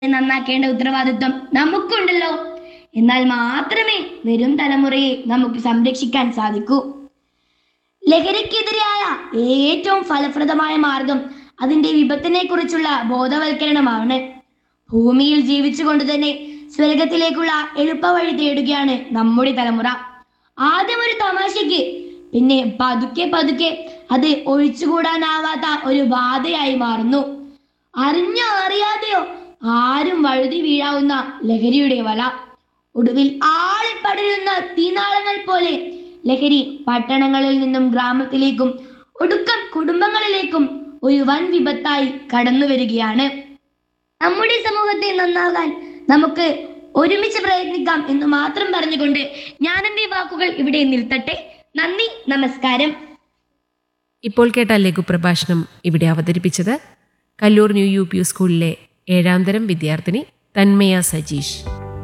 നന്നാക്കേണ്ട ഉത്തരവാദിത്വം നമുക്കുണ്ടല്ലോ എന്നാൽ മാത്രമേ വരും തലമുറയെ നമുക്ക് സംരക്ഷിക്കാൻ സാധിക്കൂ ലഹരിക്കെതിരായ ഏറ്റവും ഫലപ്രദമായ മാർഗം അതിന്റെ വിപത്തിനെ കുറിച്ചുള്ള ബോധവൽക്കരണമാണ് ഭൂമിയിൽ ജീവിച്ചുകൊണ്ട് തന്നെ സ്വർഗത്തിലേക്കുള്ള എളുപ്പവഴി തേടുകയാണ് നമ്മുടെ തലമുറ ആദ്യം ഒരു തമാശയ്ക്ക് പിന്നെ പതുക്കെ പതുക്കെ അത് ഒഴിച്ചുകൂടാനാവാത്ത ഒരു ബാധയായി മാറുന്നു അറിഞ്ഞോ അറിയാതെയോ ആരും വഴുതി വീഴാവുന്ന ലഹരിയുടെ വല ഒടുവിൽ ആളിപ്പടരുന്ന തീനാളങ്ങൾ പോലെ ലഹരി പട്ടണങ്ങളിൽ നിന്നും ഗ്രാമത്തിലേക്കും ഒടുക്കം കുടുംബങ്ങളിലേക്കും ഒരു വൻ വിപത്തായി കടന്നു വരികയാണ് നമ്മുടെ സമൂഹത്തെ നന്നാകാൻ നമുക്ക് ഒരുമിച്ച് പ്രയത്നിക്കാം എന്ന് മാത്രം പറഞ്ഞുകൊണ്ട് ഞാൻ എൻ്റെ വാക്കുകൾ ഇവിടെ നിർത്തട്ടെ നന്ദി നമസ്കാരം ഇപ്പോൾ കേട്ട ലഘുപ്രഭാഷണം ഇവിടെ അവതരിപ്പിച്ചത് കല്ലൂർ ന്യൂ യു പി സ്കൂളിലെ ഏഴാം തരം വിദ്യാർത്ഥിനി Thanmaya Sajeesh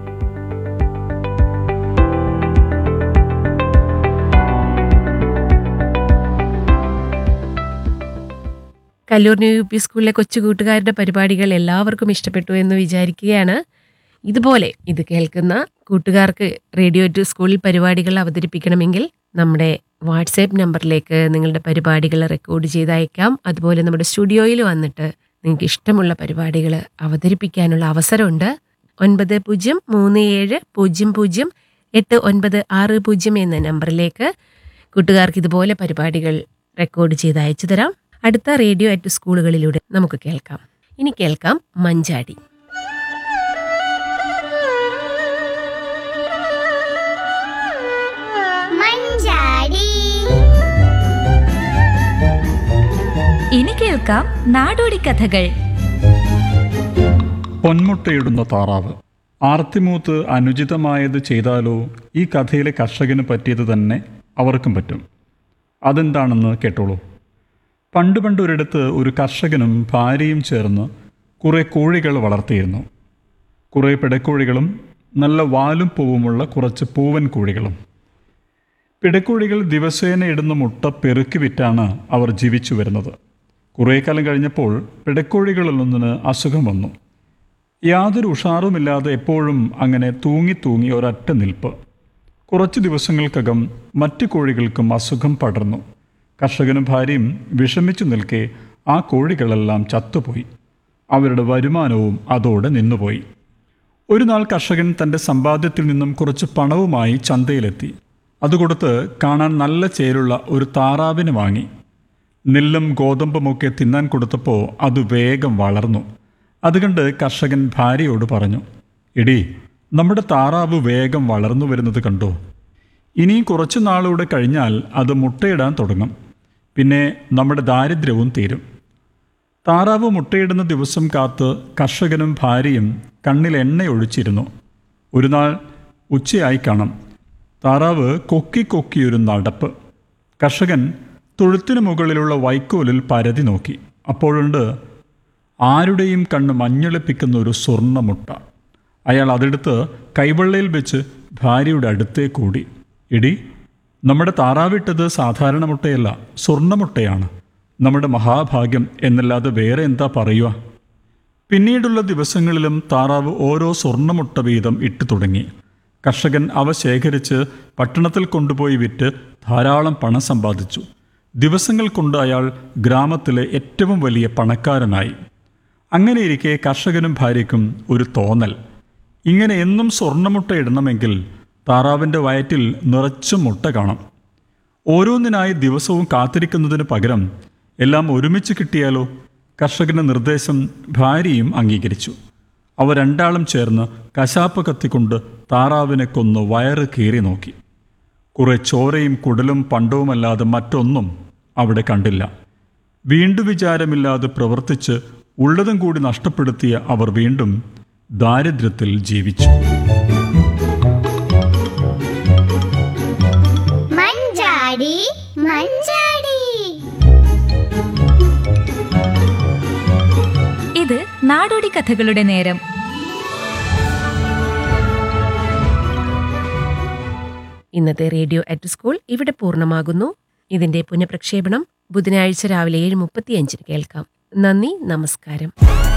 Kallur new U P സ്കൂളിലെ കൊച്ചു കൂട്ടുകാരുടെ പരിപാടികൾ എല്ലാവർക്കും ഇഷ്ടപ്പെട്ടു എന്ന് വിചാരിക്കുകയാണ് ഇതുപോലെ ഇത് കേൾക്കുന്ന കൂട്ടുകാർക്ക് റേഡിയോ ടു സ്കൂളിൽ പരിപാടികൾ അവതരിപ്പിക്കണമെങ്കിൽ നമ്മുടെ വാട്സാപ്പ് നമ്പറിലേക്ക് നിങ്ങളുടെ പരിപാടികൾ റെക്കോർഡ് ചെയ്ത് അയക്കാം അതുപോലെ നമ്മുടെ സ്റ്റുഡിയോയിൽ വന്നിട്ട് നിങ്ങൾക്ക് ഇഷ്ടമുള്ള പരിപാടികൾ അവതരിപ്പിക്കാനുള്ള അവസരമുണ്ട് ഒൻപത് പൂജ്യം മൂന്ന് ഏഴ് പൂജ്യം പൂജ്യം എട്ട് ഒൻപത് ആറ് പൂജ്യം എന്ന നമ്പറിലേക്ക് കൂട്ടുകാർക്ക് ഇതുപോലെ പരിപാടികൾ റെക്കോർഡ് ചെയ്ത് അയച്ചു തരാം അടുത്ത റേഡിയോ അറ്റ് സ്കൂളുകളിലൂടെ നമുക്ക് കേൾക്കാം ഇനി കേൾക്കാം മഞ്ചാടി മഞ്ചാടി ഇനി കേൾക്കാം നാടോടി കഥകൾ പൊന്മുട്ടയിടുന്ന താറാവ് ആർത്തിമൂത്ത് അനുചിതമായത് ചെയ്താലോ ഈ കഥയിലെ കർഷകന് പറ്റിയത് തന്നെ അവർക്കും പറ്റും അതെന്താണെന്ന് കേട്ടോളൂ പണ്ട് പണ്ട് ഒരിടത്ത് ഒരു കർഷകനും ഭാര്യയും ചേർന്ന് കുറേ കോഴികൾ വളർത്തിയിരുന്നു കുറേ പിടക്കോഴികളും നല്ല വാലും പൂവുമുള്ള കുറച്ച് പൂവൻ കോഴികളും പിടക്കോഴികൾ ദിവസേന ഇടുന്ന മുട്ട പെറുക്കി വിറ്റാണ് അവർ ജീവിച്ചു വരുന്നത് കുറേ കാലം കഴിഞ്ഞപ്പോൾ പിടക്കോഴികളിലൊന്നിന് അസുഖം വന്നു യാതൊരു ഉഷാറുമില്ലാതെ എപ്പോഴും അങ്ങനെ തൂങ്ങി തൂങ്ങി ഒരൊറ്റ നിൽപ്പ് കുറച്ച് ദിവസങ്ങൾക്കകം മറ്റു കോഴികൾക്കും അസുഖം പടർന്നു കർഷകനും ഭാര്യയും വിഷമിച്ചു നിൽക്കെ ആ കോഴികളെല്ലാം ചത്തുപോയി അവരുടെ വരുമാനവും അതോടെ നിന്നുപോയി ഒരു നാൾ കർഷകൻ തൻ്റെ സമ്പാദ്യത്തിൽ നിന്നും കുറച്ച് പണവുമായി ചന്തയിലെത്തി അത് കൊടുത്ത് കാണാൻ നല്ല ചേലുള്ള ഒരു താറാവിനെ വാങ്ങി നെല്ലും ഗോതമ്പുമൊക്കെ തിന്നാൻ കൊടുത്തപ്പോൾ അത് വേഗം വളർന്നു അതുകണ്ട് കർഷകൻ ഭാര്യയോട് പറഞ്ഞു എടി നമ്മുടെ താറാവ് വേഗം വളർന്നു വരുന്നത് കണ്ടോ ഇനിയും കുറച്ചു നാളൂടെ കഴിഞ്ഞാൽ അത് മുട്ടയിടാൻ തുടങ്ങും പിന്നെ നമ്മുടെ ദാരിദ്ര്യവും തീരും താറാവ് മുട്ടയിടുന്ന ദിവസം കാത്ത് കർഷകനും ഭാര്യയും കണ്ണിൽ എണ്ണയൊഴിച്ചിരുന്നു ഒരു നാൾ ഉച്ചയായി കാണാം താറാവ് കൊക്കി കൊക്കിയൊരു നടപ്പ് കർഷകൻ തൊഴുത്തിനു മുകളിലുള്ള വൈക്കോലിൽ പരതി നോക്കി അപ്പോഴുണ്ട് ആരുടെയും കണ്ണ് മഞ്ഞളിപ്പിക്കുന്ന ഒരു സ്വർണ്ണമുട്ട അയാൾ അതെടുത്ത് കൈവെള്ളയിൽ വെച്ച് ഭാര്യയുടെ അടുത്തേ കൂടി ഇടി നമ്മുടെ താറാവിട്ടത് സാധാരണ മുട്ടയല്ല സ്വർണ്ണമുട്ടയാണ് നമ്മുടെ മഹാഭാഗ്യം എന്നല്ലാതെ വേറെ എന്താ പറയുക പിന്നീടുള്ള ദിവസങ്ങളിലും താറാവ് ഓരോ സ്വർണ്ണമുട്ട വീതം ഇട്ടു തുടങ്ങി കർഷകൻ അവ ശേഖരിച്ച് പട്ടണത്തിൽ കൊണ്ടുപോയി വിറ്റ് ധാരാളം പണം സമ്പാദിച്ചു ദിവസങ്ങൾ കൊണ്ട് അയാൾ ഗ്രാമത്തിലെ ഏറ്റവും വലിയ പണക്കാരനായി അങ്ങനെയിരിക്കെ കർഷകനും ഭാര്യയ്ക്കും ഒരു തോന്നൽ ഇങ്ങനെ എന്നും സ്വർണ്ണമുട്ട ഇടണമെങ്കിൽ താറാവിൻ്റെ വയറ്റിൽ നിറച്ചും മുട്ട കാണും ഓരോന്നിനായി ദിവസവും കാത്തിരിക്കുന്നതിന് പകരം എല്ലാം ഒരുമിച്ച് കിട്ടിയാലോ കർഷകന്റെ നിർദ്ദേശം ഭാര്യയും അംഗീകരിച്ചു അവ രണ്ടാളും ചേർന്ന് കശാപ്പ് കത്തിക്കൊണ്ട് താറാവിനെ കൊന്ന് വയറ് കീറി നോക്കി കുറെ ചോരയും കുടലും പണ്ടവുമല്ലാതെ മറ്റൊന്നും അവിടെ കണ്ടില്ല വീണ്ടു വിചാരമില്ലാതെ പ്രവർത്തിച്ച് ഉള്ളതും കൂടി നഷ്ടപ്പെടുത്തിയ അവർ വീണ്ടും ദാരിദ്ര്യത്തിൽ ജീവിച്ചു മഞ്ചാടി മഞ്ചാടി ഇത് നാടോടി കഥകളുടെ നേരം ഇന്നത്തെ റേഡിയോ അറ്റ് സ്കൂൾ ഇവിടെ പൂർണ്ണമാകുന്നു ഇതിന്റെ പുനഃപ്രക്ഷേപണം ബുധനാഴ്ച രാവിലെ ഏഴ് മുപ്പത്തിയഞ്ചിന് കേൾക്കാം നന്ദി നമസ്കാരം